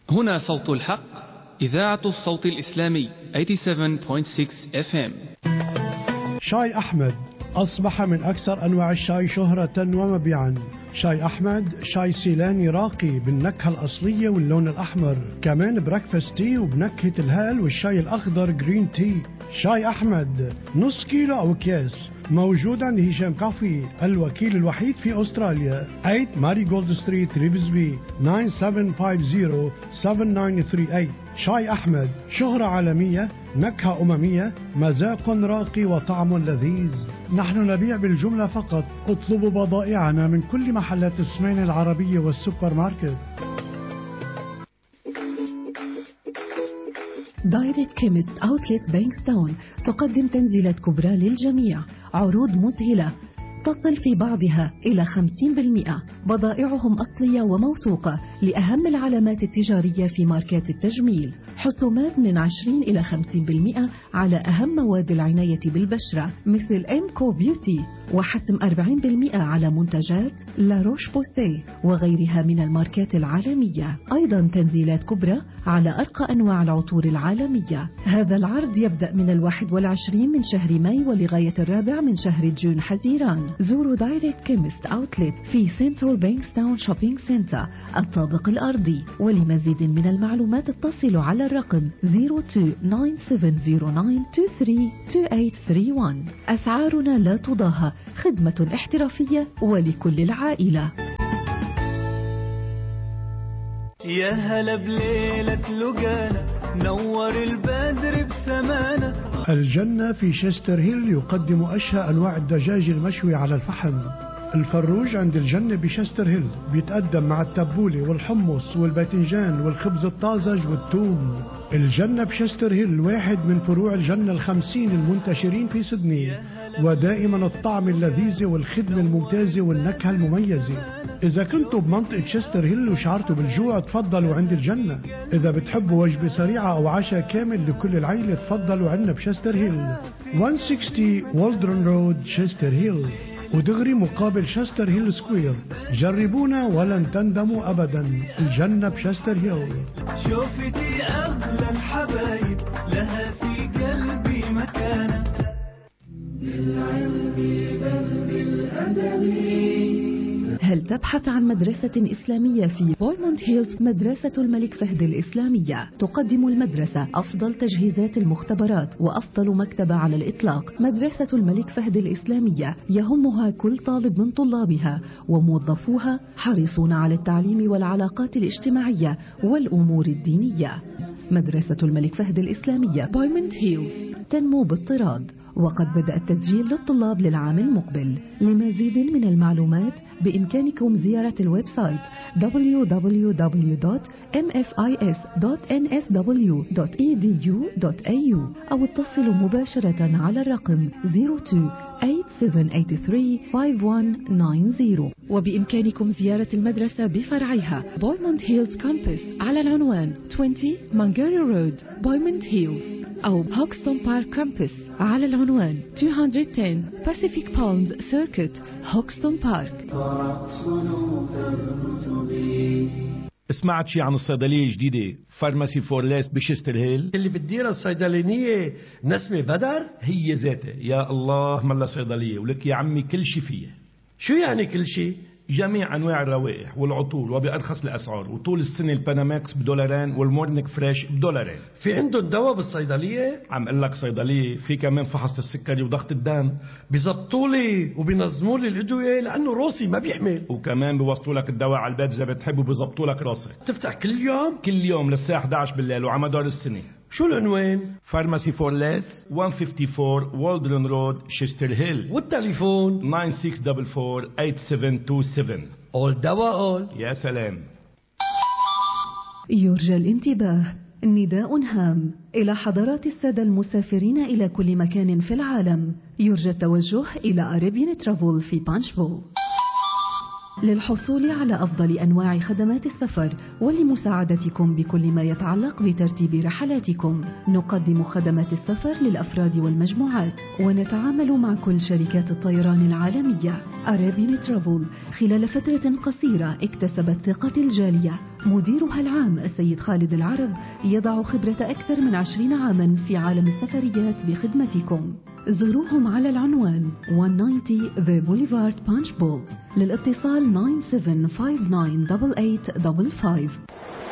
هنا صوت الحق إذاعة الصوت الإسلامي 87.6 FM شاي أحمد أصبح من أكثر أنواع الشاي شهرة ومبيعا شاي أحمد شاي سيلاني راقي بالنكهة الأصلية واللون الأحمر كمان بريكفاست تي وبنكهة الهال والشاي الأخضر جرين تي شاي أحمد نص كيلو أو أكياس موجود عند هشام كافي الوكيل الوحيد في أستراليا 8 ماري جولد ستريت ريفزبي 9750 شاي أحمد شهرة عالمية نكهة أممية مذاق راقي وطعم لذيذ نحن نبيع بالجملة فقط اطلبوا بضائعنا من كل محلات السمين العربية والسوبر ماركت دايركت كيمست اوتلت بانكستاون تقدم تنزيلات كبرى للجميع عروض مذهلة تصل في بعضها إلى 50% بضائعهم أصلية وموثوقة لأهم العلامات التجارية في ماركات التجميل حسومات من 20 إلى 50% على أهم مواد العناية بالبشرة مثل إمكو بيوتي وحسم 40% على منتجات لاروش بوسي وغيرها من الماركات العالمية أيضا تنزيلات كبرى على أرقى أنواع العطور العالمية هذا العرض يبدأ من الواحد والعشرين من شهر ماي ولغاية الرابع من شهر جون حزيران زوروا دايركت كيمست أوتلت في سنترال بانكستاون شوبينج سنتر الطابق الأرضي ولمزيد من المعلومات اتصلوا على الرقم 029709232831 أسعارنا لا تضاهى خدمة احترافية ولكل العائلة يا هلا بليلة لقانا نور البدر بسمانا الجنة في شستر هيل يقدم أشهى أنواع الدجاج المشوي على الفحم الفروج عند الجنة بشستر هيل بيتقدم مع التبولة والحمص والباذنجان والخبز الطازج والثوم الجنة بشستر هيل واحد من فروع الجنة الخمسين المنتشرين في سدني ودائما الطعم اللذيذ والخدمة الممتازة والنكهة المميزة إذا كنتوا بمنطقة شستر هيل وشعرتوا بالجوع تفضلوا عند الجنة إذا بتحبوا وجبة سريعة أو عشاء كامل لكل العيلة تفضلوا عندنا بشستر هيل 160 والدرن رود شستر هيل ودغري مقابل شستر هيل سكوير جربونا ولن تندموا أبدا الجنة بشستر هيل شوفتي أغلى الحبايب لها في قلبي مكانة هل تبحث عن مدرسة إسلامية في بويموند هيلز مدرسة الملك فهد الإسلامية تقدم المدرسة أفضل تجهيزات المختبرات وأفضل مكتبة على الإطلاق مدرسة الملك فهد الإسلامية يهمها كل طالب من طلابها وموظفوها حريصون على التعليم والعلاقات الاجتماعية والأمور الدينية مدرسة الملك فهد الإسلامية بويموند هيلز تنمو باضطراد وقد بدأ التسجيل للطلاب للعام المقبل لمزيد من المعلومات بإمكانكم زيارة الويب سايت www.mfis.nsw.edu.au أو اتصلوا مباشرة على الرقم 02-8783-5190 وبإمكانكم زيارة المدرسة بفرعها بويموند هيلز كامبس على العنوان 20 مانجاري رود بويموند هيلز أو هوكستون بارك كامبس على العنوان 210 Pacific Palms Circuit هوكستون بارك سمعت شي عن الصيدلية الجديدة فارماسي فور ليس بشستر هيل اللي بتديرها الصيدلانية نسمة بدر هي ذاتها يا الله ملا صيدلية ولك يا عمي كل شي فيها شو يعني كل شيء جميع انواع الروائح والعطور وبارخص الاسعار وطول السنه الباناماكس بدولارين والمورنيك فريش بدولارين في عندهم دواء بالصيدلية عم اقول لك صيدليه في كمان فحص السكري وضغط الدم بيزبطوا لي وبينظموا لي الادوية لانه روسي ما بيحمل وكمان بيوصلوا لك الدواء على البيت اذا بتحب وبيظبطوا لك راسك تفتح كل يوم كل يوم للساعه 11 بالليل وعلى مدار السنه شو العنوان فارماسي فور ليس 154 والدرن رود شيستر هيل والتليفون 9644 اول دواء اول يا سلام يرجى الانتباه نداء هام إلى حضرات السادة المسافرين إلى كل مكان في العالم يرجى التوجه إلى أريبيان ترافل في بانشفول للحصول على أفضل أنواع خدمات السفر ولمساعدتكم بكل ما يتعلق بترتيب رحلاتكم نقدم خدمات السفر للأفراد والمجموعات ونتعامل مع كل شركات الطيران العالمية أرابين ترافل خلال فترة قصيرة اكتسبت ثقة الجالية مديرها العام السيد خالد العرب يضع خبرة أكثر من عشرين عاما في عالم السفريات بخدمتكم زوروهم على العنوان 190 The Boulevard Punch Bowl للاتصال 97598855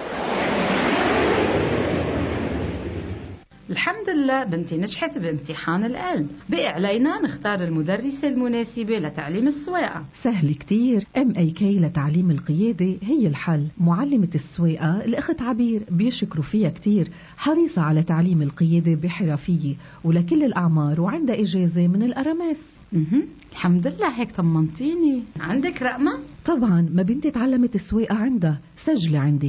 الحمد لله بنتي نجحت بامتحان العلم بقي علينا نختار المدرسة المناسبة لتعليم السواقة سهل كتير ام اي كي لتعليم القيادة هي الحل معلمة السواقة الأخت عبير بيشكروا فيها كتير حريصة على تعليم القيادة بحرفية ولكل الأعمار وعندها إجازة من الأرامس مهم. الحمد لله هيك طمنتيني عندك رقمة؟ طبعا ما بنتي تعلمت السواقة عندها سجلي عندك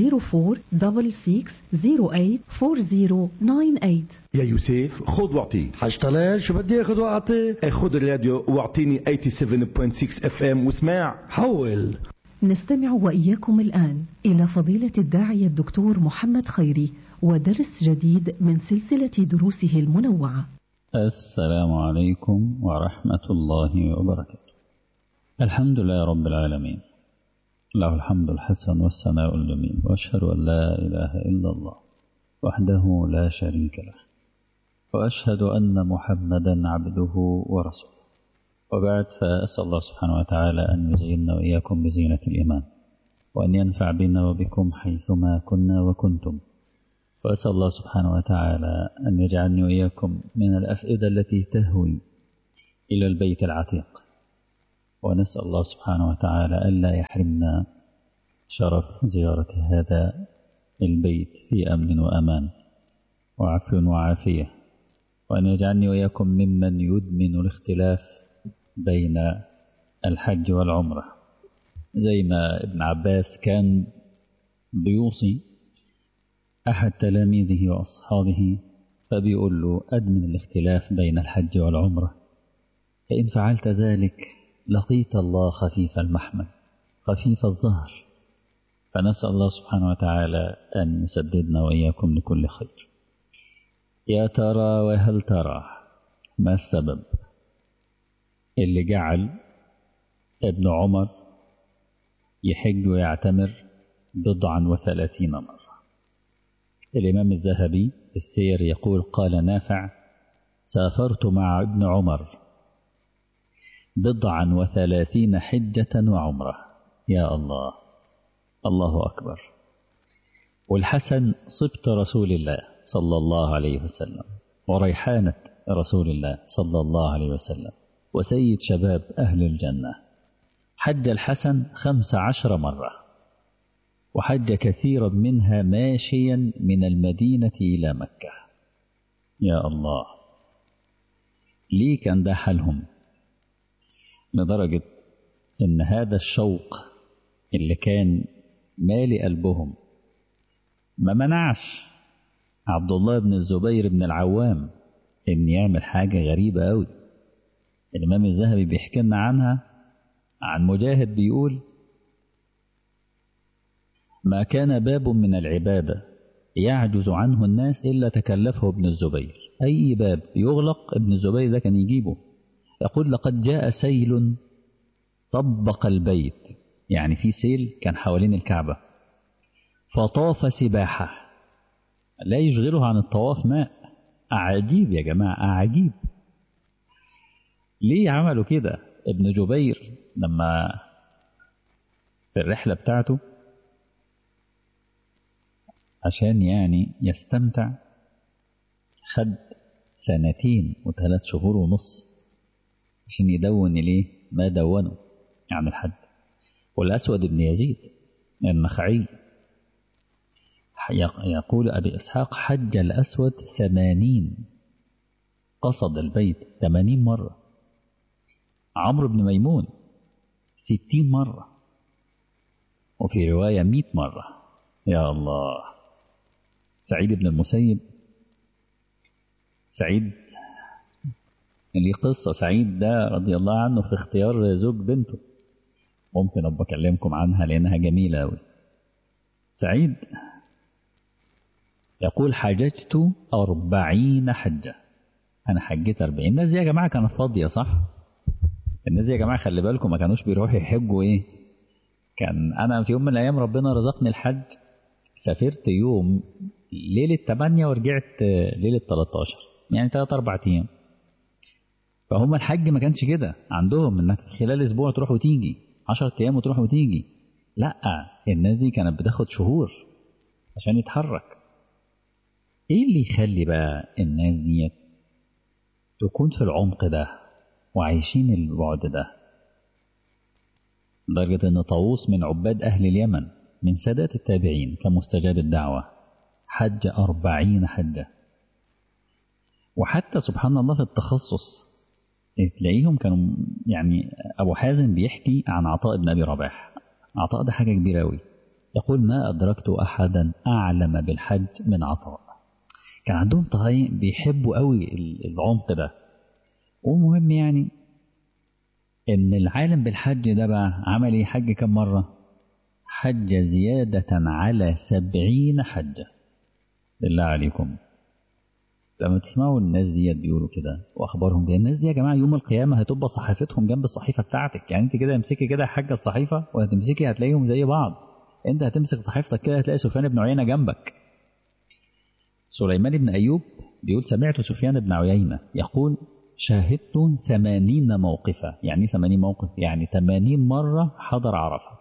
0466084098 يا يوسف خذ واعطي حاج طلال شو بدي اخذ واعطي خذ الراديو واعطيني 87.6 اف ام واسمع حول نستمع وإياكم الآن إلى فضيلة الداعية الدكتور محمد خيري ودرس جديد من سلسلة دروسه المنوعة السلام عليكم ورحمة الله وبركاته الحمد لله رب العالمين له الحمد الحسن والثناء الجميل وأشهد أن لا إله إلا الله وحده لا شريك له وأشهد أن محمدا عبده ورسوله وبعد فأسأل الله سبحانه وتعالى أن يزيننا وإياكم بزينة الإيمان وأن ينفع بنا وبكم حيثما كنا وكنتم وأسأل الله سبحانه وتعالى أن يجعلني وإياكم من الأفئدة التي تهوي إلى البيت العتيق ونسأل الله سبحانه وتعالى ألا يحرمنا شرف زيارة هذا البيت في أمن وأمان وعفو وعافية وأن يجعلني وإياكم ممن يدمن الاختلاف بين الحج والعمرة زي ما ابن عباس كان بيوصي أحد تلاميذه وأصحابه فبيقول له أدمن الاختلاف بين الحج والعمرة فإن فعلت ذلك لقيت الله خفيف المحمل خفيف الظهر فنسأل الله سبحانه وتعالى أن يسددنا وإياكم لكل خير يا ترى وهل ترى ما السبب اللي جعل ابن عمر يحج ويعتمر بضعا وثلاثين مرة الإمام الذهبي في السير يقول قال نافع سافرت مع ابن عمر بضعا وثلاثين حجة وعمرة يا الله الله أكبر والحسن صبت رسول الله صلى الله عليه وسلم وريحانة رسول الله صلى الله عليه وسلم وسيد شباب أهل الجنة حج الحسن خمس عشر مرة وحج كثيرا منها ماشيا من المدينة إلى مكة يا الله ليه كان ده حالهم لدرجة إن هذا الشوق اللي كان مالي قلبهم ما منعش عبد الله بن الزبير بن العوام إن يعمل حاجة غريبة أوي الإمام الذهبي بيحكي لنا عنها عن مجاهد بيقول ما كان باب من العبادة يعجز عنه الناس إلا تكلفه ابن الزبير أي باب يغلق ابن الزبير ده كان يجيبه يقول لقد جاء سيل طبق البيت يعني في سيل كان حوالين الكعبة فطاف سباحة لا يشغله عن الطواف ماء عجيب يا جماعة عجيب ليه عملوا كده ابن جبير لما في الرحلة بتاعته عشان يعني يستمتع خد سنتين وثلاث شهور ونص عشان يدون ليه ما دونه عن الحد والأسود بن يزيد النخعي يقول أبي إسحاق حج الأسود ثمانين قصد البيت ثمانين مرة عمرو بن ميمون ستين مرة وفي رواية مئة مرة يا الله سعيد بن المسيب سعيد اللي قصة سعيد ده رضي الله عنه في اختيار زوج بنته ممكن أبقى أكلمكم عنها لأنها جميلة أوي سعيد يقول حججت أربعين حجة أنا حجيت أربعين الناس دي يا جماعة كانت فاضية صح الناس دي يا جماعة خلي بالكم ما كانوش بيروحوا يحجوا إيه كان أنا في يوم من الأيام ربنا رزقني الحج سافرت يوم ليلة 8 ورجعت ليلة 13 يعني 3 4 أيام فهم الحج ما كانش كده عندهم انك خلال اسبوع تروح وتيجي 10 ايام وتروح وتيجي لا الناس دي كانت بتاخد شهور عشان يتحرك ايه اللي يخلي بقى الناس دي تكون في العمق ده وعايشين البعد ده لدرجة ان طاووس من عباد اهل اليمن من سادات التابعين كمستجاب الدعوة حج أربعين حجة وحتى سبحان الله في التخصص تلاقيهم كانوا يعني أبو حازم بيحكي عن عطاء بن أبي رباح عطاء ده حاجة كبيرة أوي يقول ما أدركت أحدا أعلم بالحج من عطاء كان عندهم طهي بيحبوا قوي العمق ده ومهم يعني إن العالم بالحج ده بقى عمل إيه حج كم مرة حج زيادة على سبعين حجة بالله عليكم لما تسمعوا الناس ديت بيقولوا كده واخبارهم دي الناس دي يا جماعه يوم القيامه هتبقى صحيفتهم جنب الصحيفه بتاعتك يعني انت كده امسكي كده حاجه الصحيفه وهتمسكي هتلاقيهم زي بعض انت هتمسك صحيفتك كده هتلاقي سفيان بن عيينه جنبك سليمان بن ايوب بيقول سمعت سفيان بن عيينه يقول شاهدت ثمانين موقفا يعني ثمانين موقف يعني ثمانين مرة حضر عرفة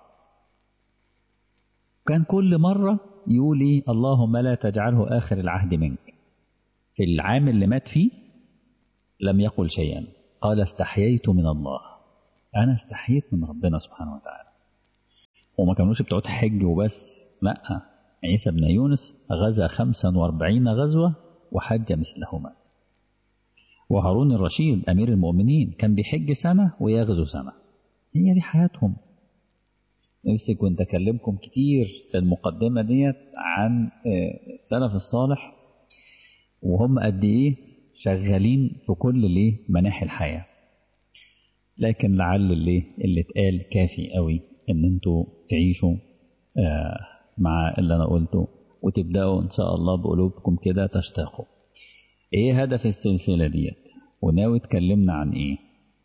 كان كل مرة يقول إيه اللهم لا تجعله آخر العهد منك في العام اللي مات فيه لم يقل شيئا قال استحييت من الله أنا استحييت من ربنا سبحانه وتعالى وما كانوش بتوع حج وبس لا عيسى بن يونس غزا خمسا واربعين غزوة وحج مثلهما وهارون الرشيد أمير المؤمنين كان بيحج سنة ويغزو سنة هي دي حياتهم نفسي كنت أكلمكم كتير في المقدمة ديت عن السلف الصالح وهم قد إيه شغالين في كل ليه مناحي الحياة لكن لعل اللي اللي اتقال كافي قوي ان انتوا تعيشوا آه مع اللي انا قلته وتبداوا ان شاء الله بقلوبكم كده تشتاقوا ايه هدف السلسله ديت وناوي اتكلمنا عن ايه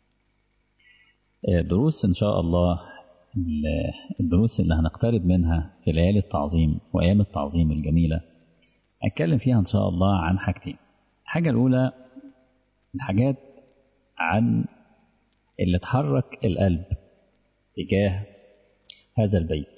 آه دروس ان شاء الله الدروس اللي هنقترب منها في ليالي التعظيم وايام التعظيم الجميله هنتكلم فيها ان شاء الله عن حاجتين الحاجه الاولى الحاجات عن اللي تحرك القلب تجاه هذا البيت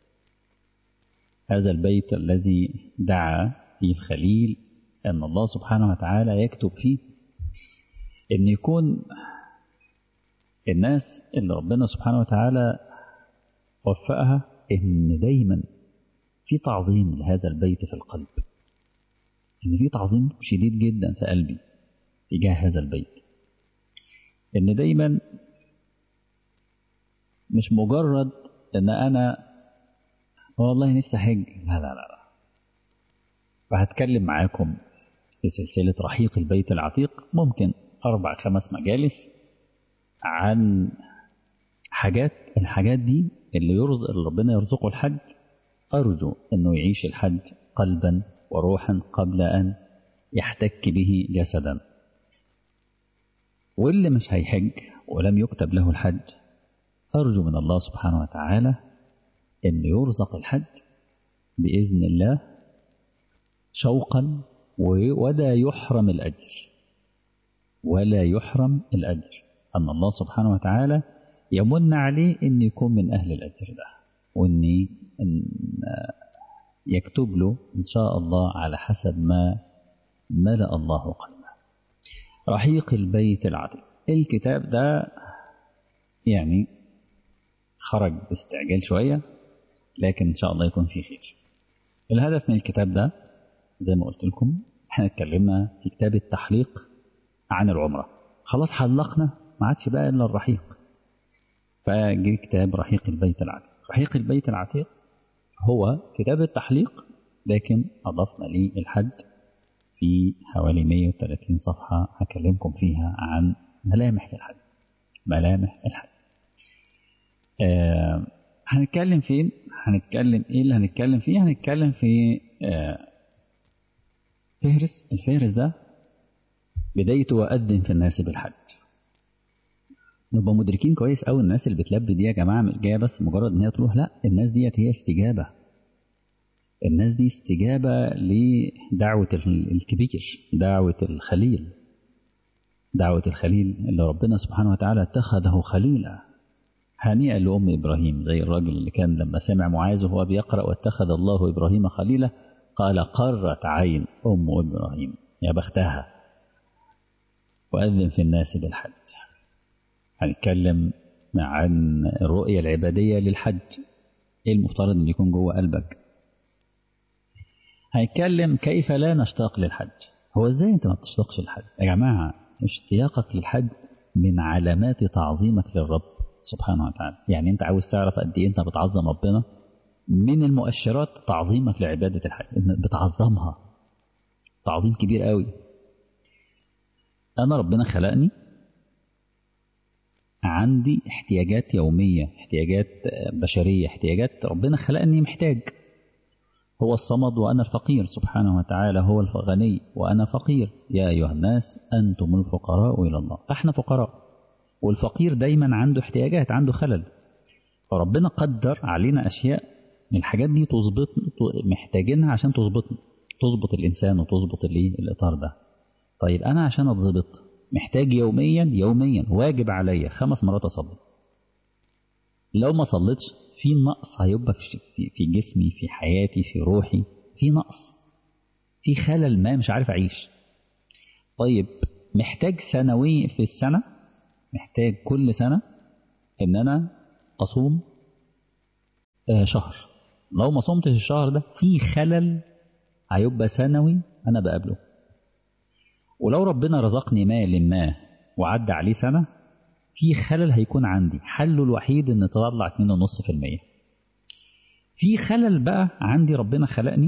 هذا البيت الذي دعا فيه الخليل أن الله سبحانه وتعالى يكتب فيه أن يكون الناس اللي ربنا سبحانه وتعالى وفقها أن دايما في تعظيم لهذا البيت في القلب أن في تعظيم شديد جدا في قلبي تجاه هذا البيت ان دايما مش مجرد ان انا والله نفسي حج لا لا لا لا فهتكلم معاكم في سلسلة رحيق البيت العتيق ممكن أربع خمس مجالس عن حاجات الحاجات دي اللي يرزق اللي ربنا يرزقه الحج أرجو أنه يعيش الحج قلبا وروحا قبل أن يحتك به جسدا واللي مش هيحج ولم يكتب له الحج أرجو من الله سبحانه وتعالى أن يرزق الحج بإذن الله شوقا ولا يحرم الأجر ولا يحرم الأجر أن الله سبحانه وتعالى يمن عليه أن يكون من أهل الأجر ده وأن إن يكتب له إن شاء الله على حسب ما ملأ الله قلبه رحيق البيت العتيق الكتاب ده يعني خرج باستعجال شوية لكن إن شاء الله يكون فيه خير الهدف من الكتاب ده زي ما قلت لكم احنا اتكلمنا في كتاب التحليق عن العمرة خلاص حلقنا ما عادش بقى إلا الرحيق فجي كتاب رحيق البيت العتيق رحيق البيت العتيق هو كتاب التحليق لكن أضفنا ليه الحج في حوالي 130 صفحة هكلمكم فيها عن ملامح الحج ملامح الحج آه هنتكلم فين هنتكلم ايه اللي هنتكلم فيه هنتكلم في آه فهرس الفهرس ده بدايته وأذن في الناس بالحج نبقى مدركين كويس قوي الناس اللي بتلبي دي يا جماعه مش جايه بس مجرد ان هي تروح لا الناس ديت هي استجابه الناس دي استجابه لدعوه الكبير دعوه الخليل دعوه الخليل اللي ربنا سبحانه وتعالى اتخذه خليلا هنيئا لام ابراهيم زي الراجل اللي كان لما سمع معاذ وهو بيقرا واتخذ الله ابراهيم خليلا قال قرت عين ام ابراهيم يا بختها وأذن في الناس بالحج هنتكلم عن الرؤية العبادية للحج ايه المفترض ان يكون جوه قلبك هنتكلم كيف لا نشتاق للحج هو ازاي انت ما بتشتاقش للحج يا جماعة اشتياقك للحج من علامات تعظيمك للرب سبحانه وتعالى يعني انت عاوز تعرف قد ايه انت بتعظم ربنا من المؤشرات تعظيمك لعبادة الحج بتعظمها تعظيم كبير قوي أنا ربنا خلقني عندي احتياجات يومية احتياجات بشرية احتياجات ربنا خلقني محتاج هو الصمد وأنا الفقير سبحانه وتعالى هو الغني وأنا فقير يا أيها الناس أنتم الفقراء إلى الله احنا فقراء والفقير دايما عنده احتياجات عنده خلل فربنا قدر علينا أشياء من الحاجات دي تظبط محتاجينها عشان تظبطنا تظبط الإنسان وتظبط الإطار ده طيب أنا عشان أتظبط محتاج يوميا يوميا واجب عليا خمس مرات أصلي لو ما صليتش في نقص هيبقى في, في جسمي في حياتي في روحي في نقص في خلل ما مش عارف أعيش طيب محتاج سنوي في السنة محتاج كل سنة إن أنا أصوم شهر لو ما صمتش الشهر ده في خلل هيبقى سنوي أنا بقابله ولو ربنا رزقني مال ما وعدى عليه سنة في خلل هيكون عندي حله الوحيد ان تطلع 2.5% في خلل بقى عندي ربنا خلقني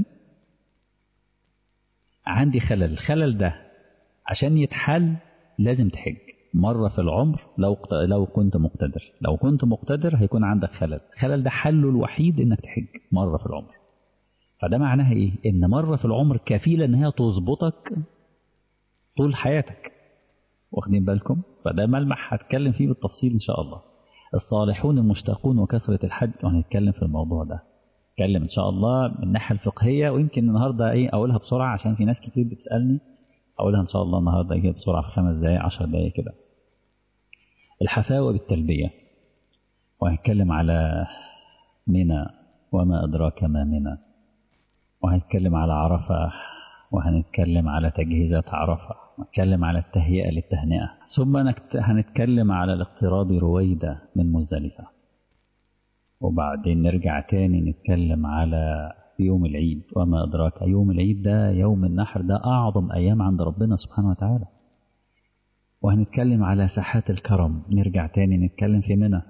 عندي خلل الخلل ده عشان يتحل لازم تحج مرة في العمر لو لو كنت مقتدر لو كنت مقتدر هيكون عندك خلل الخلل ده حله الوحيد انك تحج مرة في العمر فده معناها ايه ان مرة في العمر كفيلة ان هي تظبطك طول حياتك واخدين بالكم فده ملمح هتكلم فيه بالتفصيل ان شاء الله الصالحون المشتاقون وكثرة الحج وهنتكلم في الموضوع ده نتكلم ان شاء الله من الناحية الفقهية ويمكن النهاردة ايه اقولها بسرعة عشان في ناس كتير بتسألني اقولها ان شاء الله النهاردة ايه بسرعة في خمس دقايق عشر دقايق كده الحفاوة بالتلبية وهنتكلم على منى وما أدراك ما منى وهنتكلم على عرفة وهنتكلم على تجهيزات عرفة ونتكلم على التهيئة للتهنئة ثم هنتكلم على الاقتراب رويدة من مزدلفة وبعدين نرجع تاني نتكلم على يوم العيد وما أدراك يوم العيد ده يوم النحر ده أعظم أيام عند ربنا سبحانه وتعالى وهنتكلم على ساحات الكرم نرجع تاني نتكلم في منى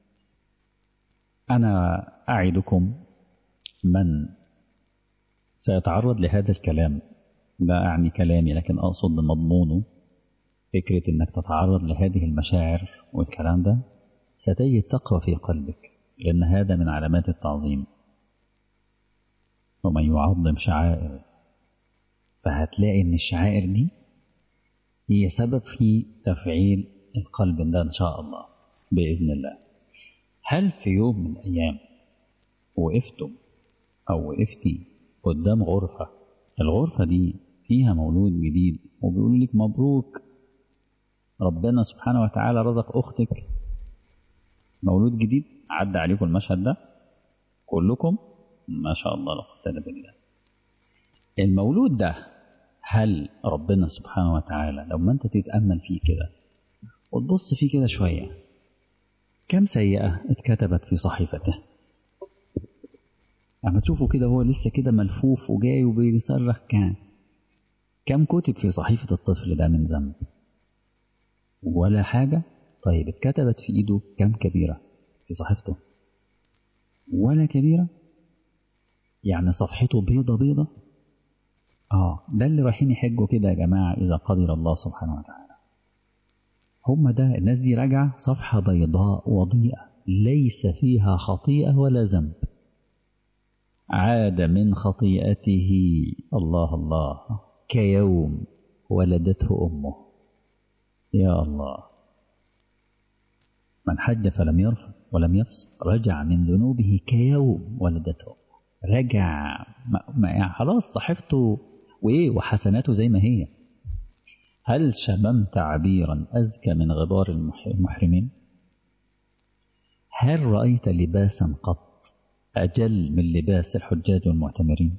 أنا أعدكم من سيتعرض لهذا الكلام لا أعني كلامي لكن أقصد مضمونه فكرة أنك تتعرض لهذه المشاعر والكلام ده ستجد تقوى في قلبك لأن هذا من علامات التعظيم ومن يعظم شعائر فهتلاقي أن الشعائر دي هي سبب في تفعيل القلب ده إن شاء الله بإذن الله هل في يوم من الأيام وقفتم أو وقفتي قدام غرفة الغرفة دي فيها مولود جديد وبيقول لك مبروك ربنا سبحانه وتعالى رزق أختك مولود جديد عدى عليكم المشهد ده كلكم ما شاء الله لا قوة إلا بالله المولود ده هل ربنا سبحانه وتعالى لما انت تتأمل فيه كده وتبص فيه كده شوية كم سيئة اتكتبت في صحيفته اما تشوفه كده هو لسه كده ملفوف وجاي وبيصرخ كان كم كتب في صحيفة الطفل ده من ذنب ولا حاجة طيب اتكتبت في ايده كم كبيرة في صحيفته ولا كبيرة يعني صفحته بيضة بيضة اه ده اللي رايحين يحجوا كده يا جماعة إذا قدر الله سبحانه وتعالى هم ده الناس دي راجعة صفحة بيضاء وضيئة ليس فيها خطيئة ولا ذنب عاد من خطيئته الله الله كيوم ولدته أمه يا الله من حج فلم يرفض ولم يفسق رجع من ذنوبه كيوم ولدته رجع ما ما يعني خلاص صحيفته وايه وحسناته زي ما هي هل شممت عبيرا أزكى من غبار المح- المحرمين هل رأيت لباسا قط أجل من لباس الحجاج والمعتمرين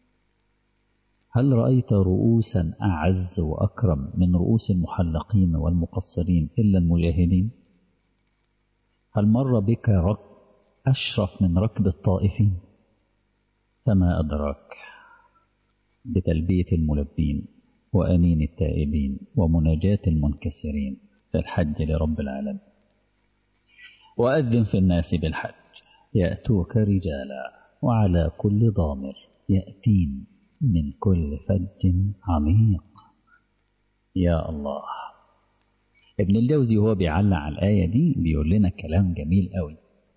هل رأيت رؤوسا أعز وأكرم من رؤوس المحلقين والمقصرين إلا المجاهدين هل مر بك رك أشرف من ركب الطائفين فما أدراك بتلبية الملبين وأنين التائبين ومناجاة المنكسرين في الحج لرب العالمين وأذن في الناس بالحج يأتوك رجالا وعلى كل ضامر يأتين من كل فج عميق يا الله ابن الجوزي وهو بيعلق على الآية دي بيقول لنا كلام جميل قوي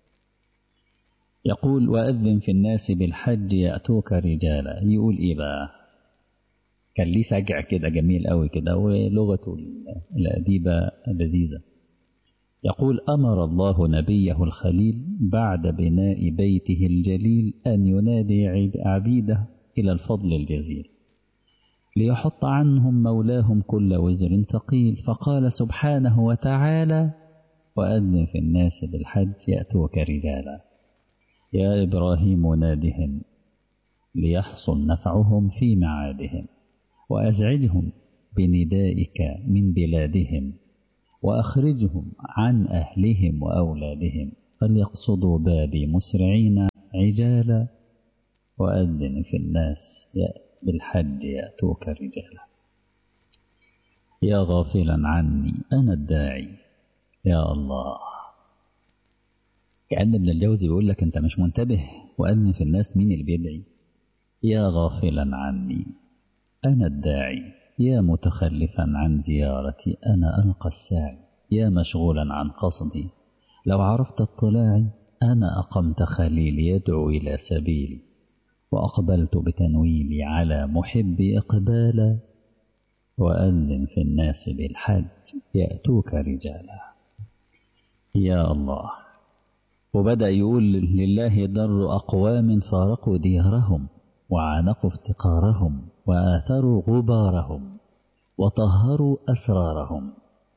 يقول وأذن في الناس بالحج يأتوك رجالا يقول إيه بقى كان ليه سجع كده جميل قوي كده ولغته الأديبة لذيذة يقول أمر الله نبيه الخليل بعد بناء بيته الجليل أن ينادي عب- عبيده إلى الفضل الجزيل ليحط عنهم مولاهم كل وزر ثقيل فقال سبحانه وتعالى وأذن في الناس بالحج يأتوك رجالا يا إبراهيم نادهم ليحصل نفعهم في معادهم وأزعجهم بندائك من بلادهم وأخرجهم عن أهلهم وأولادهم فليقصدوا بابي مسرعين عجالا وأذن في الناس يأ- بالحج يأتوك رجالا يا غافلا عني أنا الداعي يا الله كأن ابن الجوزي بيقول لك أنت مش منتبه وأذن في الناس مين اللي بيدعي يا غافلا عني أنا الداعي يا متخلفا عن زيارتي أنا ألقى الساعي يا مشغولا عن قصدي لو عرفت اطلاعي أنا أقمت خليلي يدعو إلى سبيلي وأقبلت بتنويلي على محبي إقبالا وأذن في الناس بالحج يأتوك رجالا يا الله وبدأ يقول لله در أقوام فارقوا ديارهم وعانقوا افتقارهم وآثروا غبارهم وطهروا أسرارهم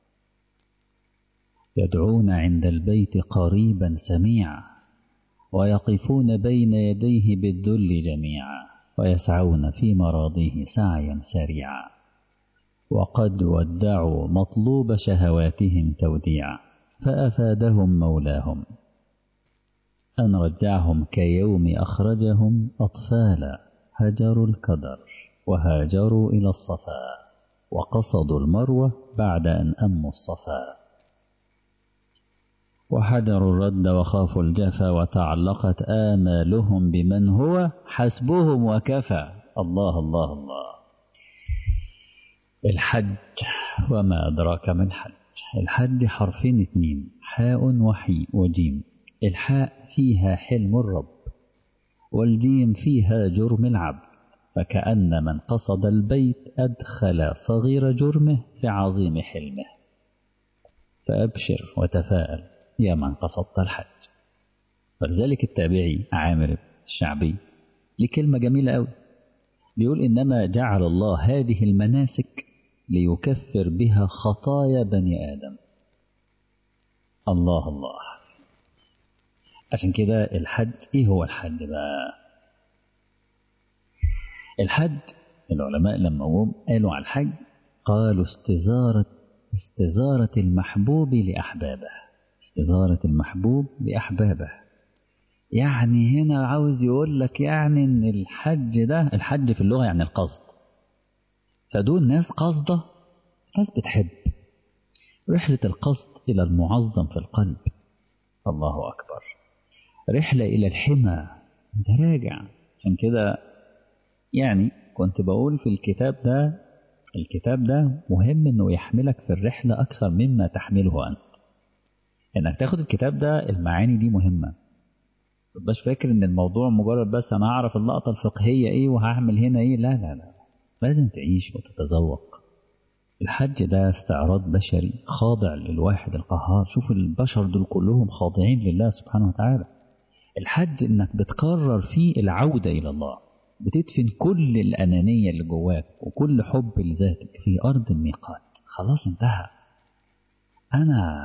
يدعون عند البيت قريبا سميعا ويقفون بين يديه بالذل جميعا ويسعون في مراضيه سعيا سريعا وقد ودعوا مطلوب شهواتهم توديعا فأفادهم مولاهم أن رجعهم كيوم أخرجهم أطفالا هجروا الكدر وهاجروا إلى الصفا وقصدوا المروة بعد أن أموا الصفا وحذروا الرد وخافوا الجفا وتعلقت آمالهم بمن هو حسبهم وكفى الله الله الله الحج وما أدراك ما الحج الحج حرفين اتنين حاء وحي وجيم الحاء فيها حلم الرب والجيم فيها جرم العبد فكأن من قصد البيت أدخل صغير جرمه في عظيم حلمه فأبشر وتفاءل يا من قصدت الحج ولذلك التابعي عامر الشعبي لكلمة جميلة أوي بيقول إنما جعل الله هذه المناسك ليكفر بها خطايا بني آدم الله الله عشان كده الحج ايه هو الحج بقى الحج العلماء لما هم قالوا على الحج قالوا استزارة استزارة المحبوب لأحبابه استزارة المحبوب لأحبابه يعني هنا عاوز يقول لك يعني ان الحج ده الحج في اللغة يعني القصد فدول ناس قصده ناس بتحب رحلة القصد إلى المعظم في القلب الله أكبر رحلة إلى الحمى أنت راجع عشان كده يعني كنت بقول في الكتاب ده الكتاب ده مهم إنه يحملك في الرحلة أكثر مما تحمله أنت إنك تاخد الكتاب ده المعاني دي مهمة متبقاش فاكر إن الموضوع مجرد بس أنا أعرف اللقطة الفقهية إيه وهعمل هنا إيه لا لا لا لازم تعيش وتتذوق الحج ده استعراض بشري خاضع للواحد القهار شوف البشر دول كلهم خاضعين لله سبحانه وتعالى الحج انك بتقرر فيه العودة الى الله بتدفن كل الأنانية اللي جواك وكل حب لذاتك في أرض الميقات خلاص انتهى أنا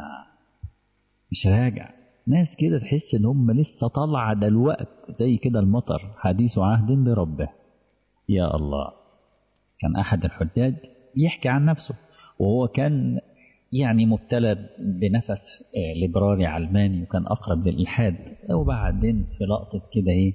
مش راجع ناس كده تحس ان هم لسه طالعة دلوقت زي كده المطر حديث عهد بربه يا الله كان أحد الحجاج بيحكي عن نفسه وهو كان يعني مبتلى بنفس ليبرالي علماني وكان أقرب للإلحاد وبعدين في لقطة كده إيه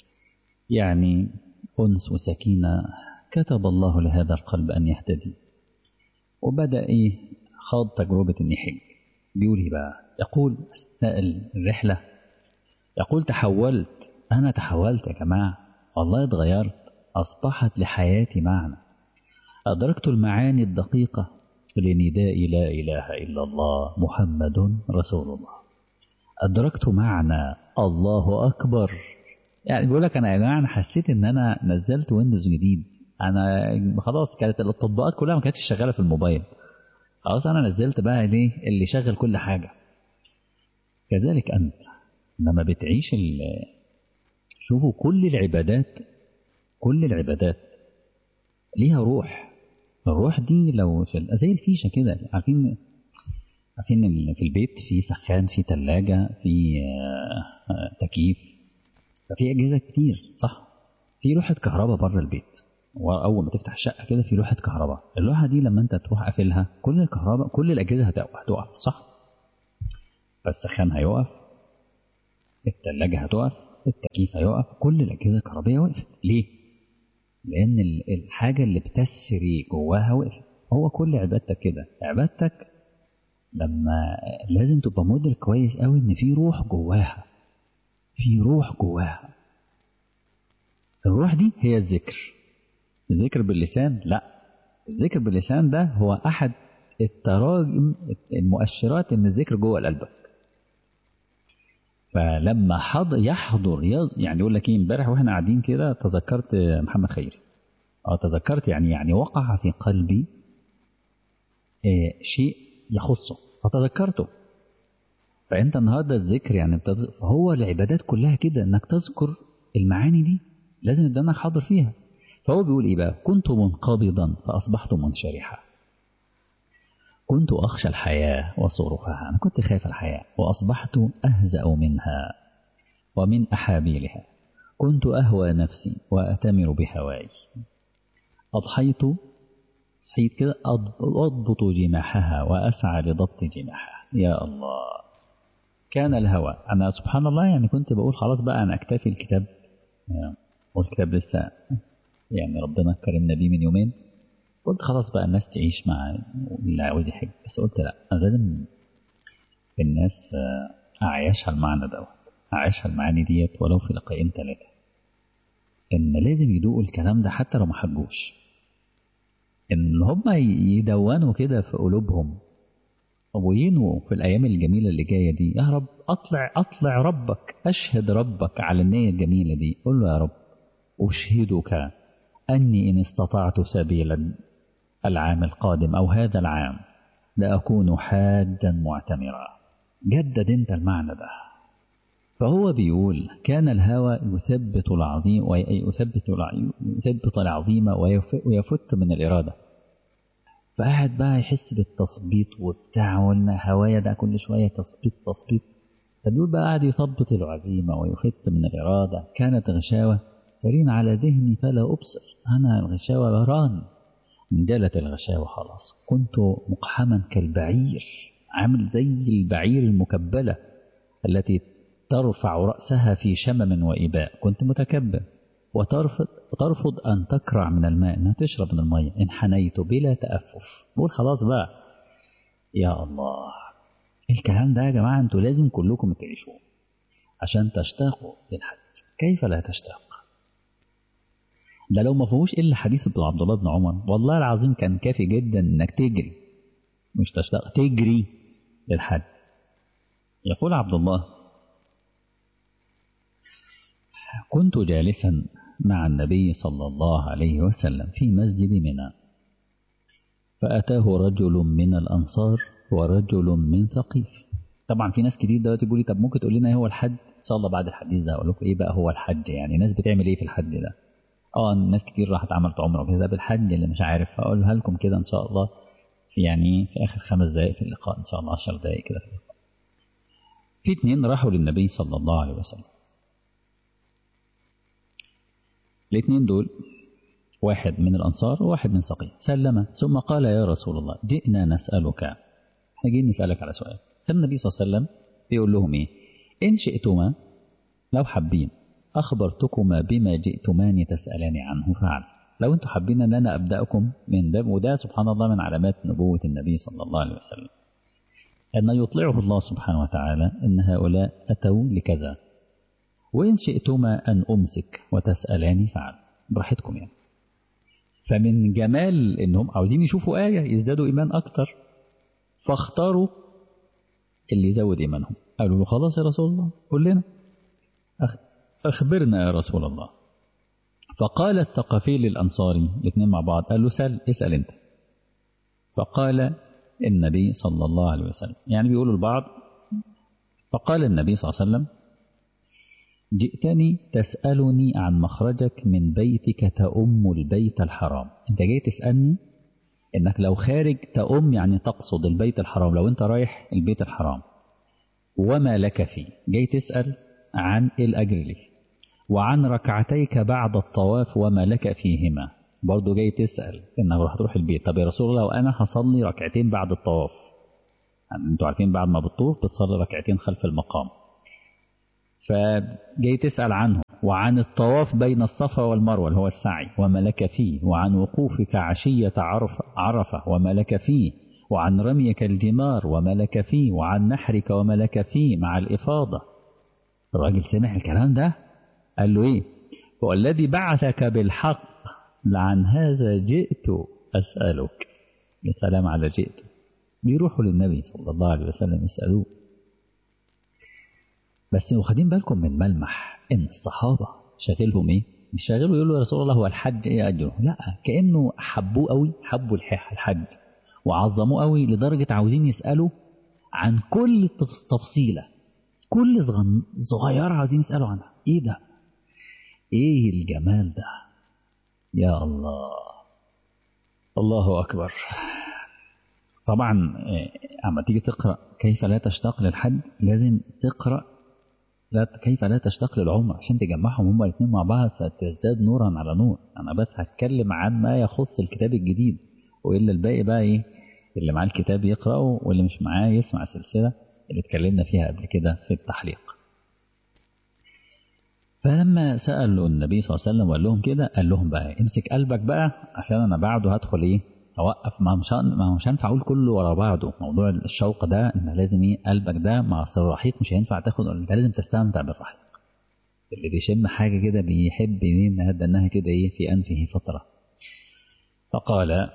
يعني أنس وسكينة كتب الله لهذا القلب أن يهتدي وبدأ إيه خاض تجربة إن يحج بيقول إيه بقى يقول أثناء الرحلة يقول تحولت أنا تحولت يا جماعة والله اتغيرت أصبحت لحياتي معنى أدركت المعاني الدقيقة لنداء لا إله إلا الله محمد رسول الله أدركت معنى الله أكبر يعني بيقول لك أنا يا جماعة أنا حسيت إن أنا نزلت ويندوز جديد أنا خلاص كانت التطبيقات كلها ما كانتش شغالة في الموبايل خلاص أنا نزلت بقى ليه اللي شغل كل حاجة كذلك أنت لما بتعيش شوفوا كل العبادات كل العبادات ليها روح الروح دي لو شل... زي الفيشه كده عارفين عارفين ان في البيت في سخان في ثلاجه في تكييف ففي اجهزه كتير صح في لوحه كهرباء بره البيت واول ما تفتح الشقه كده في لوحه كهرباء اللوحه دي لما انت تروح قافلها كل الكهرباء كل الاجهزه هتقف هتقف صح فالسخان هيقف الثلاجه هتقف التكييف هيقف كل الاجهزه الكهربائيه وقفت ليه لأن الحاجة اللي بتسري جواها وقفت هو كل عبادتك كده عبادتك لما لازم تبقى مدرك كويس قوي ان في روح جواها في روح جواها الروح دي هي الذكر الذكر باللسان لا الذكر باللسان ده هو احد التراجم المؤشرات ان الذكر جوه قلبك فلما حضر يحضر يعني يقول لك ايه امبارح واحنا قاعدين كده تذكرت محمد خيري اه تذكرت يعني يعني وقع في قلبي آه شيء يخصه فتذكرته فانت النهارده الذكر يعني بتذ... فهو العبادات كلها كده انك تذكر المعاني دي لازم يبقى انك حاضر فيها فهو بيقول ايه بقى كنت منقبضا فاصبحت منشرحا كنت أخشى الحياة وصورها أنا كنت خايف الحياة وأصبحت أهزأ منها ومن أحابيلها كنت أهوى نفسي وأتمر بهواي أضحيت صحيت كده أضبط جماحها وأسعى لضبط جماحها يا الله كان الهوى أنا سبحان الله يعني كنت بقول خلاص بقى أنا أكتفي الكتاب والكتاب لسه يعني ربنا كرمنا بيه من يومين قلت خلاص بقى الناس تعيش مع اللي عاوز يحج بس قلت لا انا لازم الناس اعيشها المعنى دوت اعيشها المعاني ديت ولو في لقاءين ثلاثه ان لازم يدوقوا الكلام ده حتى لو ما حجوش ان هم يدونوا كده في قلوبهم وينووا في الايام الجميله اللي جايه دي يا رب اطلع اطلع ربك اشهد ربك على النيه الجميله دي قول له يا رب اشهدك اني ان استطعت سبيلا العام القادم أو هذا العام لأكون حاجا معتمرا جدد أنت المعنى ده فهو بيقول كان الهوى يثبت العظيم ويثبت يثبت العظيم ويفت من الإرادة فقاعد بقى يحس بالتثبيط وبتاع وإن هوايا ده كل شوية تثبيط تثبيط فبيقول بقى قاعد يثبط العزيمة ويفت من الإرادة كانت غشاوة ترين على ذهني فلا أبصر أنا الغشاوة بران انجلت الغشاوة خلاص كنت مقحما كالبعير عامل زي البعير المكبلة التي ترفع رأسها في شمم وإباء كنت متكبر وترفض, وترفض أن تكرع من الماء أنها تشرب من المية انحنيت بلا تأفف بقول خلاص بقى يا الله الكلام ده يا جماعة أنتوا لازم كلكم تعيشوه عشان تشتاقوا للحج كيف لا تشتاق ده لو ما فيهوش الا حديث ابن عبد الله بن عمر والله العظيم كان كافي جدا انك تجري مش تشتاق تجري للحج يقول عبد الله كنت جالسا مع النبي صلى الله عليه وسلم في مسجد منى فأتاه رجل من الأنصار ورجل من ثقيف طبعا في ناس كتير دلوقتي بيقول لي طب ممكن تقول لنا ايه هو الحج ان شاء الله بعد الحديث ده اقول لكم ايه بقى هو الحج يعني الناس بتعمل ايه في الحج ده اه ناس كتير راحت عملت عمره كده بالحج اللي مش عارف هقولها لكم كده ان شاء الله في يعني في اخر خمس دقائق في اللقاء ان شاء الله 10 دقائق كده في اللقاء في اتنين راحوا للنبي صلى الله عليه وسلم الاثنين دول واحد من الأنصار وواحد من سقيف سلم ثم قال يا رسول الله جئنا نسألك احنا جايين نسألك على سؤال فالنبي صلى الله عليه وسلم بيقول لهم ايه إن شئتما لو حابين أخبرتكما بما جئتمان تسألان عنه فعل لو انتم حابين ان انا ابداكم من باب وده سبحان الله من علامات نبوه النبي صلى الله عليه وسلم ان يطلعه الله سبحانه وتعالى ان هؤلاء اتوا لكذا وان شئتما ان امسك وتسالاني فعل براحتكم يعني فمن جمال انهم عاوزين يشوفوا ايه يزدادوا ايمان اكتر فاختاروا اللي يزود ايمانهم قالوا له خلاص يا رسول الله قول لنا اخبرنا يا رسول الله فقال الثقفي للأنصاري الاثنين مع بعض قال له سل اسأل انت فقال النبي صلى الله عليه وسلم يعني بيقولوا البعض فقال النبي صلى الله عليه وسلم جئتني تسألني عن مخرجك من بيتك تأم البيت الحرام انت جاي تسألني انك لو خارج تأم يعني تقصد البيت الحرام لو انت رايح البيت الحرام وما لك فيه جاي تسأل عن الأجر ليه وعن ركعتيك بعد الطواف وما لك فيهما برضه جاي تسأل انك راح تروح البيت طب يا رسول الله وانا هصلي ركعتين بعد الطواف يعني انتوا عارفين بعد ما بتطوف بتصلي ركعتين خلف المقام فجاي تسأل عنه وعن الطواف بين الصفا والمروة اللي هو السعي وما لك فيه وعن وقوفك عشية عرفة, عرفة وما لك فيه وعن رميك الجمار وما لك فيه وعن نحرك وما لك فيه مع الإفاضة الراجل سمع الكلام ده قال له ايه هو الذي بعثك بالحق لعن هذا جئت أسألك يا سلام على جئت بيروحوا للنبي صلى الله عليه وسلم يسألوه بس واخدين بالكم من ملمح ان الصحابة شاغلهم ايه مش شاغله يقولوا يا رسول الله هو الحج ايه اجره لا كأنه حبوه قوي حبوا الحج وعظموه قوي لدرجة عاوزين يسألوا عن كل تفصيلة كل صغيرة عاوزين يسألوا عنها ايه ده ايه الجمال ده يا الله الله اكبر طبعا اما تيجي تقرا كيف لا تشتاق للحج لازم تقرا لا كيف لا تشتاق للعمر عشان تجمعهم هما الاثنين مع بعض فتزداد نورا على نور انا بس هتكلم عن ما يخص الكتاب الجديد والا الباقي بقى ايه اللي معاه الكتاب يقراه واللي مش معاه يسمع السلسله اللي اتكلمنا فيها قبل كده في التحليق فلما سألوا النبي صلى الله عليه وسلم وقال لهم كده قال لهم بقى امسك قلبك بقى عشان انا بعده هدخل ايه اوقف ما مش ما مش هينفع اقول كله ورا بعضه موضوع الشوق ده ان لازم ايه قلبك ده مع الرحيق مش هينفع تاخد انت لازم تستمتع بالرحيق اللي بيشم حاجه كده بيحب مين هذا انها كده ايه في انفه فتره فقال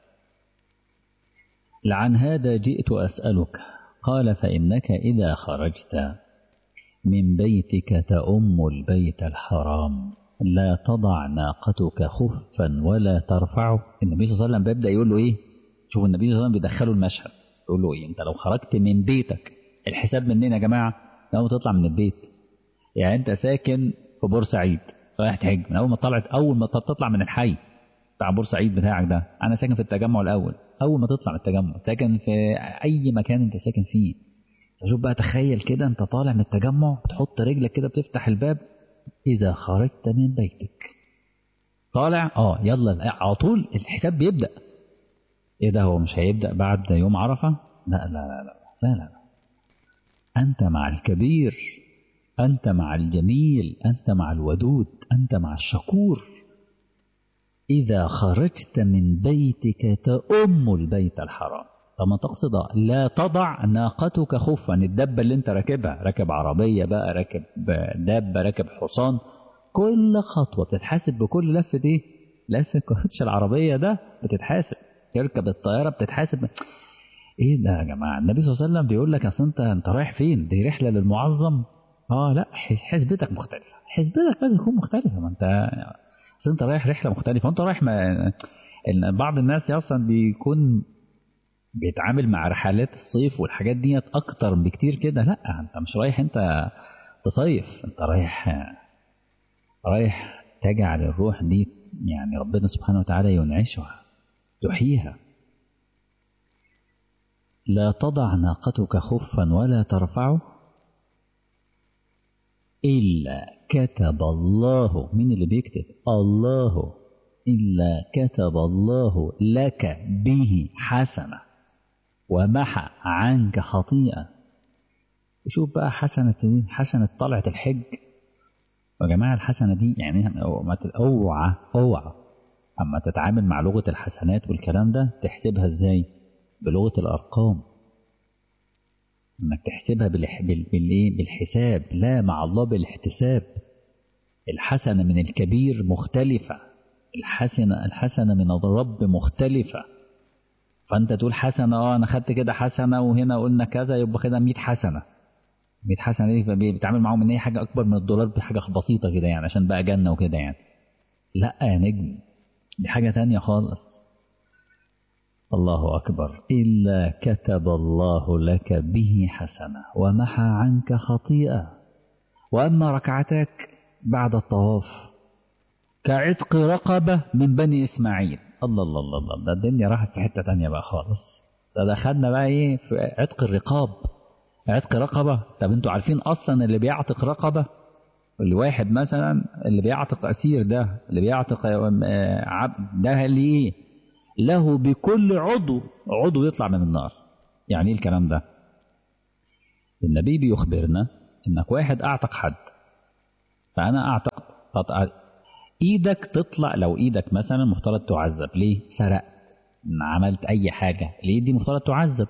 لعن هذا جئت اسالك قال فانك اذا خرجت من بيتك تأم البيت الحرام لا تضع ناقتك خفا ولا ترفعه النبي صلى الله عليه وسلم بيبدأ يقول له ايه شوف النبي صلى الله عليه وسلم بيدخله المشهد يقول له ايه انت لو خرجت من بيتك الحساب منين يا جماعة من اول ما تطلع من البيت يعني انت ساكن في بورسعيد رايح تحج من اول ما طلعت اول ما تطلع من الحي بتاع بورسعيد بتاعك ده انا ساكن في التجمع الاول اول ما تطلع من التجمع ساكن في اي مكان انت ساكن فيه شوف بقى تخيل كده انت طالع من التجمع بتحط رجلك كده بتفتح الباب اذا خرجت من بيتك طالع اه يلا على طول الحساب بيبدا ايه ده هو مش هيبدا بعد يوم عرفه لا لا لا لا لا لا, لا. انت مع الكبير انت مع الجميل انت مع الودود انت مع الشكور اذا خرجت من بيتك تؤم البيت الحرام طب ما تقصد لا تضع ناقتك خفا الدبة اللي انت راكبها راكب عربية بقى راكب دابة راكب حصان كل خطوة بتتحاسب بكل لفة ايه لفة كوتش العربية ده بتتحاسب تركب الطيارة بتتحاسب ايه ده يا جماعة النبي صلى الله عليه وسلم بيقول لك اصل انت انت رايح فين دي رحلة للمعظم اه لا حسبتك مختلفة حسبتك لازم تكون مختلفة ما انت اصل انت رايح رحلة مختلفة وانت رايح ما ان بعض الناس اصلا بيكون بيتعامل مع رحلات الصيف والحاجات ديت اكتر بكتير كده لا انت مش رايح انت تصيف انت رايح رايح تجعل الروح دي يعني ربنا سبحانه وتعالى ينعشها يحييها لا تضع ناقتك خفا ولا ترفعه إلا كتب الله مين اللي بيكتب الله إلا كتب الله لك به حسنة ومحى عنك خطيئة وشوف بقى حسنة دي حسنة طلعة الحج يا جماعة الحسنة دي يعني ما اوعى اوعى أما تتعامل مع لغة الحسنات والكلام ده تحسبها ازاي بلغة الأرقام انك تحسبها بالح... بال... بالايه بالحساب لا مع الله بالاحتساب الحسنة من الكبير مختلفة الحسنة الحسنة من الرب مختلفة فأنت تقول حسنة اه أنا خدت كده حسنة وهنا قلنا كذا يبقى كده 100 حسنة 100 حسنة دي بيتعامل معاهم إن هي حاجة أكبر من الدولار بحاجة بسيطة كده يعني عشان بقى جنة وكده يعني لا يا نجم دي حاجة تانية خالص الله أكبر إلا كتب الله لك به حسنة ومحى عنك خطيئة وأما ركعتك بعد الطواف كعتق رقبة من بني إسماعيل الله الله الله الله ده الدنيا راحت في حتة تانية بقى خالص ده دخلنا بقى إيه في عتق الرقاب عتق رقبة طب أنتوا عارفين أصلا اللي بيعتق رقبة اللي واحد مثلا اللي بيعتق أسير ده اللي بيعتق عبد ده اللي إيه له بكل عضو عضو يطلع من النار يعني ايه الكلام ده النبي بيخبرنا انك واحد اعتق حد فانا اعتقد ايدك تطلع لو ايدك مثلا مفترض تعذب ليه سرقت عملت اي حاجة الايد دي مفترض تعذب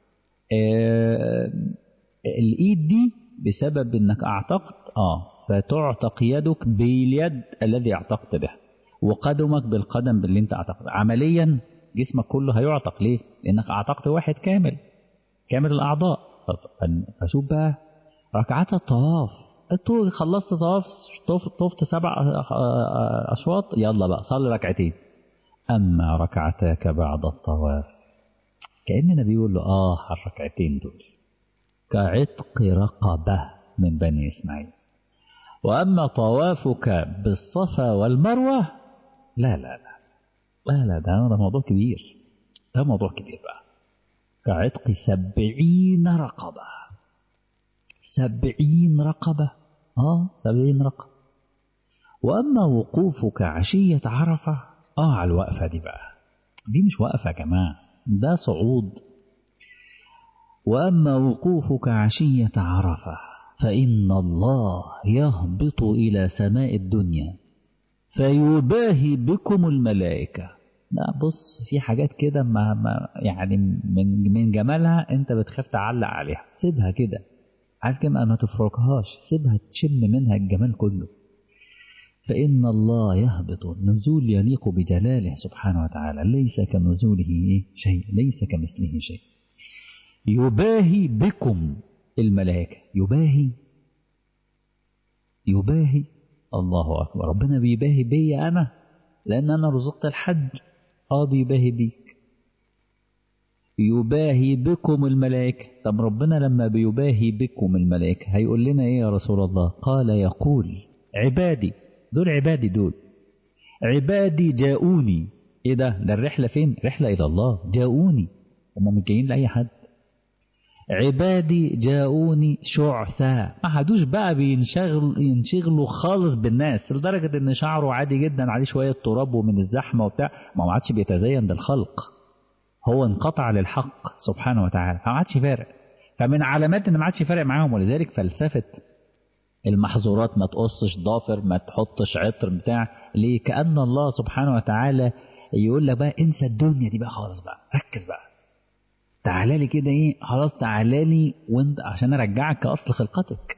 آه الايد دي بسبب انك اعتقت اه فتعتق يدك باليد الذي اعتقت به وقدمك بالقدم باللي انت اعتقد عمليا جسمك كله هيعتق ليه لانك اعتقت واحد كامل كامل الاعضاء فشوف بقى ركعات الطواف انتوا خلصت طواف طفت سبع اشواط يلا بقى صلي ركعتين اما ركعتاك بعد الطواف كاننا بيقول له اه الركعتين دول كعتق رقبه من بني اسماعيل واما طوافك بالصفا والمروه لا لا لا لا لا ده, ده موضوع كبير ده موضوع كبير بقى كعتق سبعين رقبة سبعين رقبة اه سبعين رقبة وأما وقوفك عشية عرفة اه على الوقفة دي بقى دي مش وقفة يا جماعة ده صعود وأما وقوفك عشية عرفة فإن الله يهبط إلى سماء الدنيا فيباهي بكم الملائكة لا بص في حاجات كده ما, ما يعني من من جمالها انت بتخاف تعلق عليها سيبها كده عايز كده ما تفرقهاش سيبها تشم منها الجمال كله فإن الله يهبط نزول يليق بجلاله سبحانه وتعالى ليس كنزوله شيء ليس كمثله شيء يباهي بكم الملائكة يباهي يباهي الله أكبر ربنا بيباهي بي أنا لأن أنا رزقت الحج آه بيباهي بيك يباهي بكم الملائكة طب ربنا لما بيباهي بكم الملائكة هيقول لنا إيه يا رسول الله قال يقول عبادي دول عبادي دول عبادي جاءوني إيه ده ده الرحلة فين رحلة إلى الله جاءوني هم مش جايين لأي حد عبادي جاءوني شعثاء ما حدوش بقى بينشغل ينشغلوا خالص بالناس لدرجة ان شعره عادي جدا عليه شوية تراب ومن الزحمة وبتاع ما عادش بيتزين بالخلق هو انقطع للحق سبحانه وتعالى فما عادش فارق فمن علامات ان ما عادش فارق معاهم ولذلك فلسفة المحظورات ما تقصش ضافر ما تحطش عطر بتاع ليه كأن الله سبحانه وتعالى يقول لك بقى انسى الدنيا دي بقى خالص بقى ركز بقى تعالى لي كده ايه خلاص تعالى لي وانت عشان ارجعك كاصل خلقتك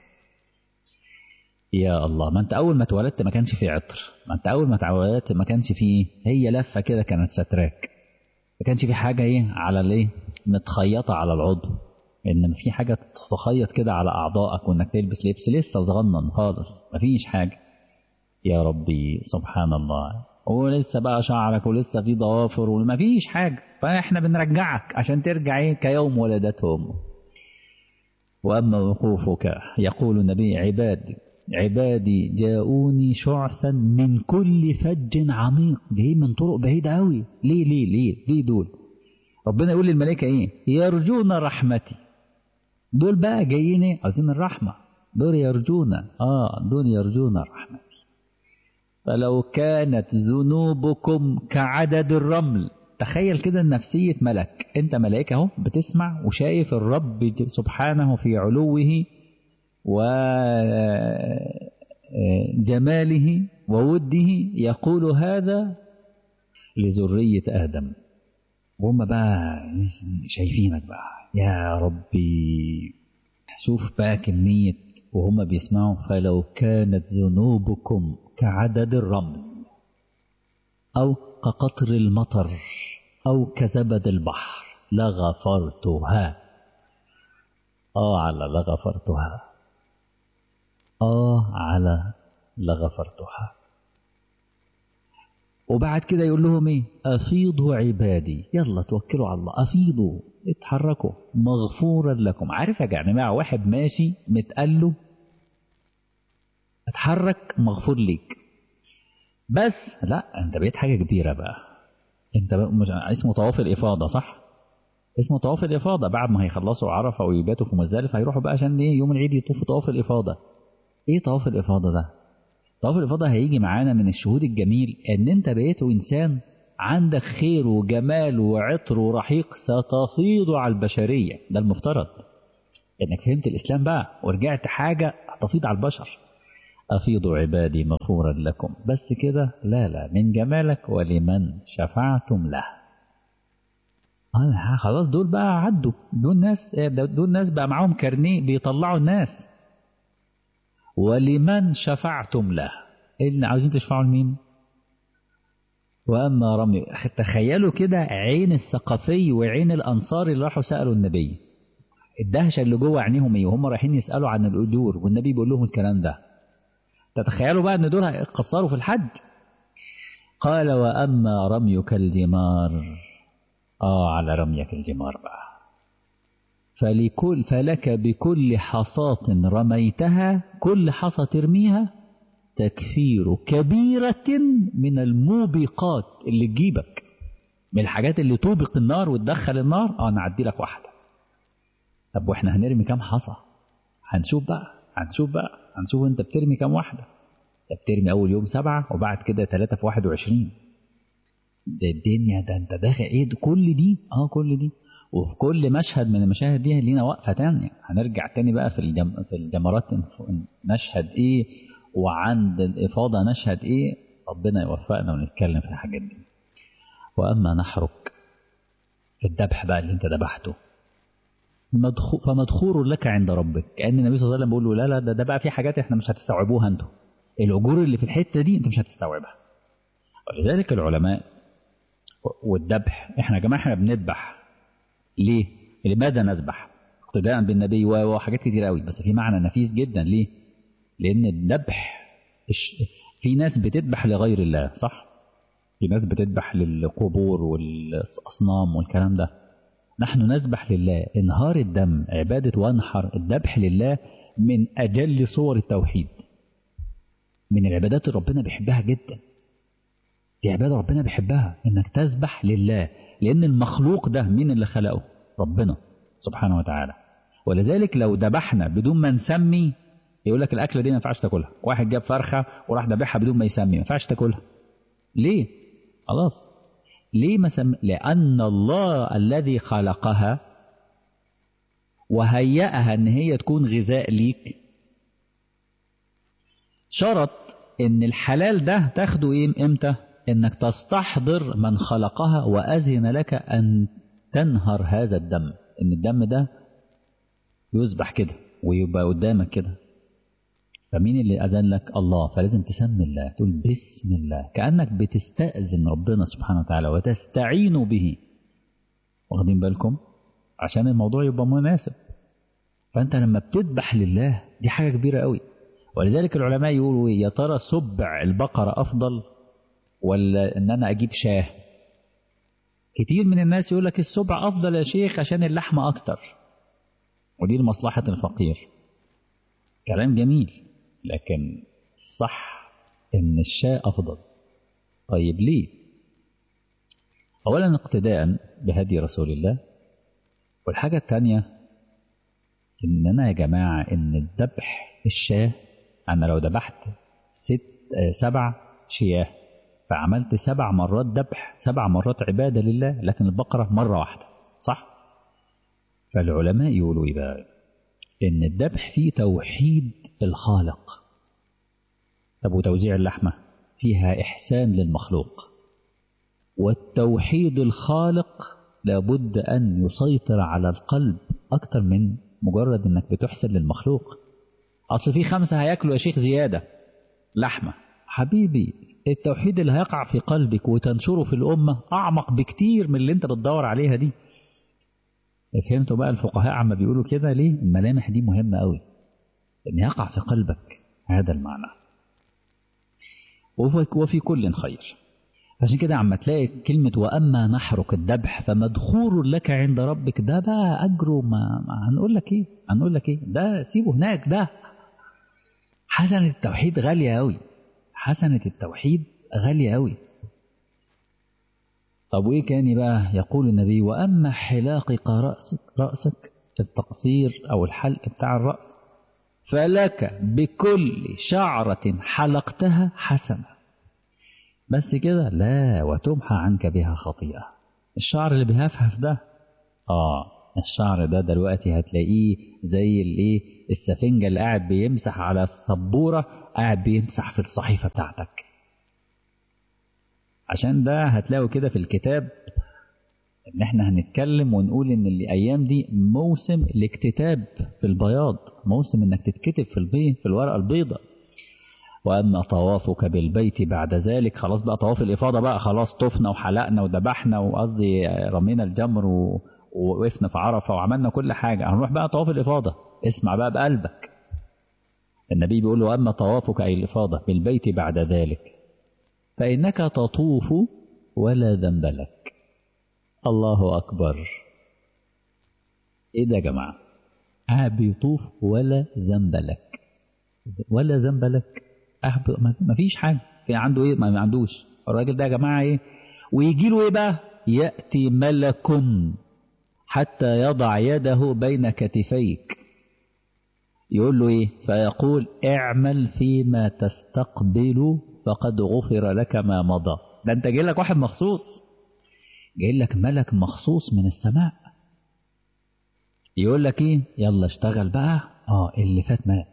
يا الله ما انت اول ما اتولدت ما كانش فيه عطر ما انت اول ما اتولدت ما كانش فيه هي لفه كده كانت ستراك ما كانش في حاجه ايه على الايه متخيطه على العضو انما في حاجه تخيط كده على اعضائك وانك تلبس لبس لسه صغنن خالص ما فيش حاجه يا ربي سبحان الله ولسه بقى شعرك ولسه في ضوافر وما فيش حاجة فاحنا بنرجعك عشان ترجع ايه كيوم ولدته امه واما وقوفك يقول النبي عبادي عبادي جاءوني شعثا من كل فج عميق جايين من طرق بعيدة قوي ليه ليه ليه ليه دول ربنا يقول للملائكة ايه يرجون رحمتي دول بقى جايين ايه عايزين الرحمة دول يرجون اه دول يرجون رحمتي فلو كانت ذنوبكم كعدد الرمل تخيل كده نفسية ملك انت ملائكة اهو بتسمع وشايف الرب سبحانه في علوه وجماله ووده يقول هذا لذرية آدم وهم بقى شايفينك بقى يا ربي شوف بقى كمية وهم بيسمعوا فلو كانت ذنوبكم كعدد الرمل أو كقطر المطر أو كزبد البحر لغفرتها آه على لغفرتها آه على لغفرتها وبعد كده يقول لهم ايه افيضوا عبادي يلا توكلوا على الله افيضوا اتحركوا مغفورا لكم عارف يا جماعه واحد ماشي متقال اتحرك مغفور ليك بس لا انت بقيت حاجه كبيره بقى انت بقى مش اسمه طواف الافاضه صح اسمه طواف الافاضه بعد ما هيخلصوا عرفه ويباتوا في مزدلفه هيروحوا بقى عشان ايه يوم العيد يطوفوا طواف الافاضه ايه طواف الافاضه ده طواف الافاضه هيجي معانا من الشهود الجميل ان انت بقيت انسان عندك خير وجمال وعطر ورحيق ستفيض على البشريه ده المفترض انك فهمت الاسلام بقى ورجعت حاجه هتفيض على البشر أفيضوا عبادي مغفورا لكم بس كده لا لا من جمالك ولمن شفعتم له خلاص دول بقى عدوا دول ناس دول ناس بقى معاهم كارنيه بيطلعوا الناس ولمن شفعتم له اللي عاوزين تشفعوا لمين وأما رمي تخيلوا كده عين الثقفي وعين الأنصار اللي راحوا سألوا النبي الدهشة اللي جوه عينيهم ايه وهم رايحين يسألوا عن الأجور والنبي بيقول لهم الكلام ده تتخيلوا بقى ان دول هيقصروا في الحج قال واما رميك الجمار اه على رميك الجمار بقى فلكل فلك بكل حصاة رميتها كل حصى ترميها تكفير كبيرة من الموبقات اللي تجيبك من الحاجات اللي توبق النار وتدخل النار اه نعدي لك واحدة طب واحنا هنرمي كام حصى هنشوف بقى هنشوف بقى هنشوف انت بترمي كام واحدة انت بترمي اول يوم سبعة وبعد كده ثلاثة في واحد وعشرين ده الدنيا ده انت داخل ايه ده كل دي اه كل دي وفي كل مشهد من المشاهد دي لينا وقفة تانية هنرجع تاني بقى في الجم... في الجمرات نشهد ايه وعند الإفاضة نشهد ايه ربنا يوفقنا ونتكلم في الحاجات دي وأما نحرك الذبح بقى اللي انت ذبحته فمدخور لك عند ربك كأن النبي صلى الله عليه وسلم بيقول له لا لا ده, ده بقى في حاجات احنا مش هتستوعبوها انتوا الأجور اللي في الحتة دي انت مش هتستوعبها ولذلك العلماء والذبح احنا يا جماعة احنا بنذبح ليه؟ لماذا نذبح؟ اقتداء بالنبي وحاجات كتير قوي بس في معنى نفيس جدا ليه؟ لأن الذبح في ناس بتذبح لغير الله صح؟ في ناس بتذبح للقبور والأصنام والكلام ده نحن نذبح لله انهار الدم عبادة وانحر الذبح لله من أجل صور التوحيد من العبادات اللي ربنا بيحبها جدا دي عبادة ربنا بيحبها انك تذبح لله لان المخلوق ده مين اللي خلقه ربنا سبحانه وتعالى ولذلك لو ذبحنا بدون ما نسمي يقول لك الاكله دي ما ينفعش تاكلها واحد جاب فرخه وراح ذبحها بدون ما يسمي ما ينفعش تاكلها ليه خلاص ليه ما سم... لان الله الذي خلقها وهيأها ان هي تكون غذاء ليك شرط ان الحلال ده تاخده ايه امتى انك تستحضر من خلقها واذن لك ان تنهر هذا الدم ان الدم ده يذبح كده ويبقى قدامك كده فمين اللي اذن لك الله فلازم تسمي الله تقول بسم الله كانك بتستاذن ربنا سبحانه وتعالى وتستعين به واخدين بالكم عشان الموضوع يبقى مناسب فانت لما بتذبح لله دي حاجه كبيره قوي ولذلك العلماء يقولوا يا ترى سبع البقره افضل ولا ان انا اجيب شاه كتير من الناس يقول لك السبع افضل يا شيخ عشان اللحمه اكتر ودي لمصلحه الفقير كلام جميل لكن الصح ان الشاه افضل طيب ليه اولا اقتداء بهدي رسول الله والحاجه الثانيه ان انا يا جماعه ان الذبح الشاه انا لو ذبحت ست آه، سبع شياه فعملت سبع مرات ذبح سبع مرات عباده لله لكن البقره مره واحده صح فالعلماء يقولوا ايه بقى ان الذبح فيه توحيد الخالق طب وتوزيع اللحمه فيها احسان للمخلوق والتوحيد الخالق لابد ان يسيطر على القلب اكتر من مجرد انك بتحسن للمخلوق اصل في خمسه هياكلوا يا شيخ زياده لحمه حبيبي التوحيد اللي هيقع في قلبك وتنشره في الامه اعمق بكتير من اللي انت بتدور عليها دي فهمتوا بقى الفقهاء عما بيقولوا كده ليه الملامح دي مهمه قوي ان يقع في قلبك هذا المعنى وفي, وفي كل خير عشان كده عم تلاقي كلمة وأما نحرك الذبح فمدخور لك عند ربك ده بقى أجره ما, ما هنقول لك إيه هنقول لك إيه ده سيبه هناك ده حسنة التوحيد غالية أوي حسنة التوحيد غالية أوي طب وإيه كان بقى يقول النبي وأما حلاقك رأسك رأسك التقصير أو الحلق بتاع الرأس فلك بكل شعرة حلقتها حسنة بس كده لا وتمحى عنك بها خطيئة الشعر اللي بيهفهف ده اه الشعر ده دلوقتي هتلاقيه زي الايه السفنجة اللي قاعد بيمسح على السبورة قاعد بيمسح في الصحيفة بتاعتك عشان ده هتلاقوا كده في الكتاب ان احنا هنتكلم ونقول ان الايام دي موسم الاكتتاب في البياض موسم انك تتكتب في البيض في الورقة البيضاء واما طوافك بالبيت بعد ذلك خلاص بقى طواف الافاضه بقى خلاص طفنا وحلقنا وذبحنا وقصدي رمينا الجمر و... ووقفنا في عرفه وعملنا كل حاجه هنروح بقى طواف الافاضه اسمع بقى بقلبك النبي بيقول له اما طوافك اي الافاضه بالبيت بعد ذلك فانك تطوف ولا ذنب لك الله اكبر ايه ده يا جماعه قاعد بيطوف ولا ذنب لك ولا ذنب لك أهب ما فيش حاجة في عنده إيه ما عندوش الراجل ده يا جماعة إيه ويجي له إيه بقى يأتي ملك حتى يضع يده بين كتفيك يقول له إيه فيقول اعمل فيما تستقبل فقد غفر لك ما مضى ده أنت جاي لك واحد مخصوص جاي لك ملك مخصوص من السماء يقول لك إيه يلا اشتغل بقى اه اللي فات مات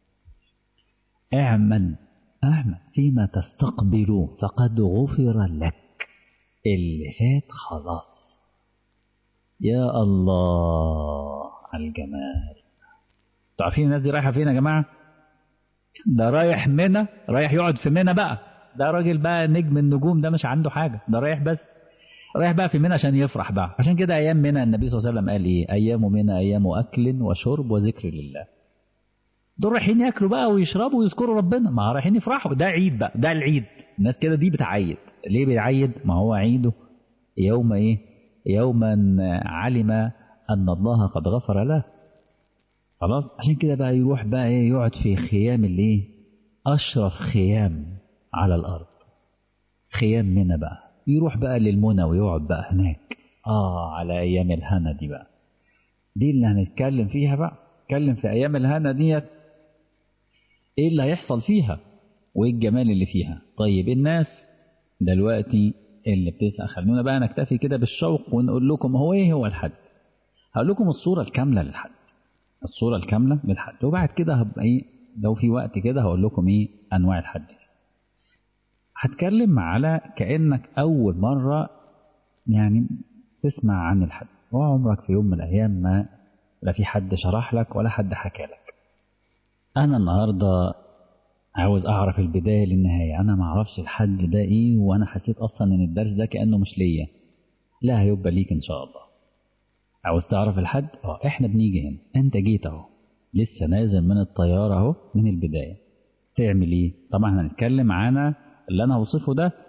اعمل اعمل فيما تستقبل فقد غفر لك اللي فات خلاص يا الله على الجمال عارفين الناس دي رايحه فين يا جماعه ده رايح منى رايح يقعد في منى بقى ده راجل بقى نجم النجوم ده مش عنده حاجه ده رايح بس رايح بقى في منى عشان يفرح بقى عشان كده ايام منى النبي صلى الله عليه وسلم قال ايه ايام منى ايام اكل وشرب وذكر لله دول رايحين ياكلوا بقى ويشربوا ويذكروا ربنا ما رايحين يفرحوا ده عيد بقى ده العيد الناس كده دي بتعيد ليه بيعيد ما هو عيده يوم ايه يوما علم ان الله قد غفر له خلاص عشان كده بقى يروح بقى ايه يقعد في خيام الايه اشرف خيام على الارض خيام منى بقى يروح بقى للمنى ويقعد بقى هناك اه على ايام الهنا دي بقى دي اللي هنتكلم فيها بقى نتكلم في ايام الهنا ديت ايه اللي هيحصل فيها وايه الجمال اللي فيها طيب الناس دلوقتي اللي بتسأل خلونا بقى نكتفي كده بالشوق ونقول لكم هو ايه هو الحد هقول لكم الصورة الكاملة للحد الصورة الكاملة للحد وبعد كده هبقى ايه لو في وقت كده هقول لكم ايه انواع الحد هتكلم على كأنك أول مرة يعني تسمع عن الحد وعمرك في يوم من الأيام ما لا في حد شرح لك ولا حد حكى لك أنا النهاردة عاوز أعرف البداية للنهاية أنا ما أعرفش الحد ده إيه وأنا حسيت أصلا إن الدرس ده كأنه مش ليا لا هيبقى ليك إن شاء الله عاوز تعرف الحد اه احنا بنيجي هنا انت جيت اهو لسه نازل من الطيارة اهو من البداية تعمل ايه طبعا هنتكلم عن اللي انا هوصفه ده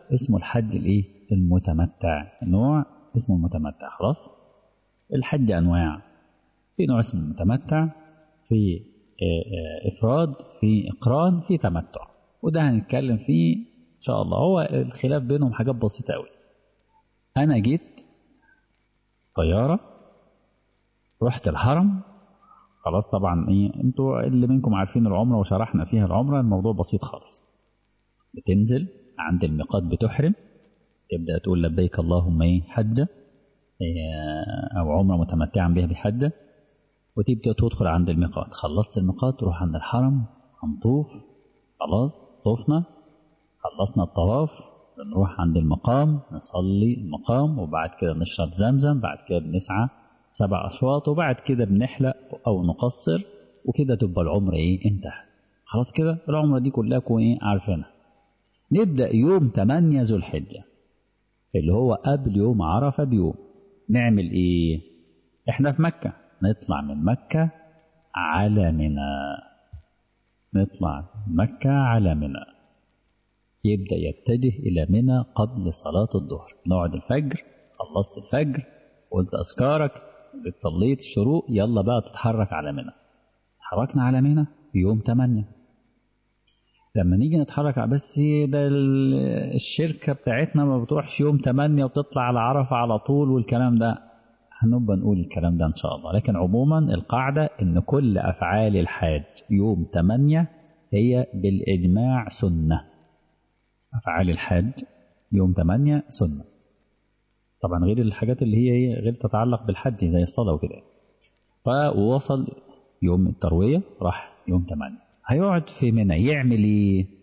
اسمه الحج الايه المتمتع نوع اسمه المتمتع خلاص الحج انواع في نوع اسمه المتمتع في افراد في اقران في تمتع وده هنتكلم فيه ان شاء الله هو الخلاف بينهم حاجات بسيطه قوي انا جيت طياره رحت الحرم خلاص طبعا ايه انتوا اللي منكم عارفين العمره وشرحنا فيها العمره الموضوع بسيط خالص بتنزل عند الميقات بتحرم تبدا تقول لبيك اللهم ايه حجه او عمره متمتعا بها بحجه وتبدا تدخل عند الميقات خلصت الميقات تروح عند الحرم هنطوف خلاص طوفنا خلصنا الطواف بنروح عند المقام نصلي المقام وبعد كده نشرب زمزم بعد كده بنسعى سبع أشواط وبعد كده بنحلق أو نقصر وكده تبقى العمرة إيه انتهى خلاص كده العمرة دي كلها كون إيه عارفينها نبدأ يوم 8 ذو الحجة اللي هو قبل يوم عرفة بيوم نعمل إيه إحنا في مكة نطلع من مكة على منى نطلع من مكة على منى يبدأ يتجه إلى منى قبل صلاة الظهر نقعد الفجر خلصت الفجر قلت أذكارك صليت الشروق يلا بقى تتحرك على منى اتحركنا على منى يوم 8 لما نيجي نتحرك بس ده الشركة بتاعتنا ما بتروحش يوم 8 وتطلع على عرفة على طول والكلام ده هنبقى نقول الكلام ده إن شاء الله لكن عموما القاعدة إن كل أفعال الحاج يوم 8 هي بالإجماع سنة أفعال الحاج يوم 8 سنة طبعا غير الحاجات اللي هي هي غير تتعلق بالحج زي الصلاة وكده فوصل يوم التروية راح يوم 8 هيقعد في منى يعمل ايه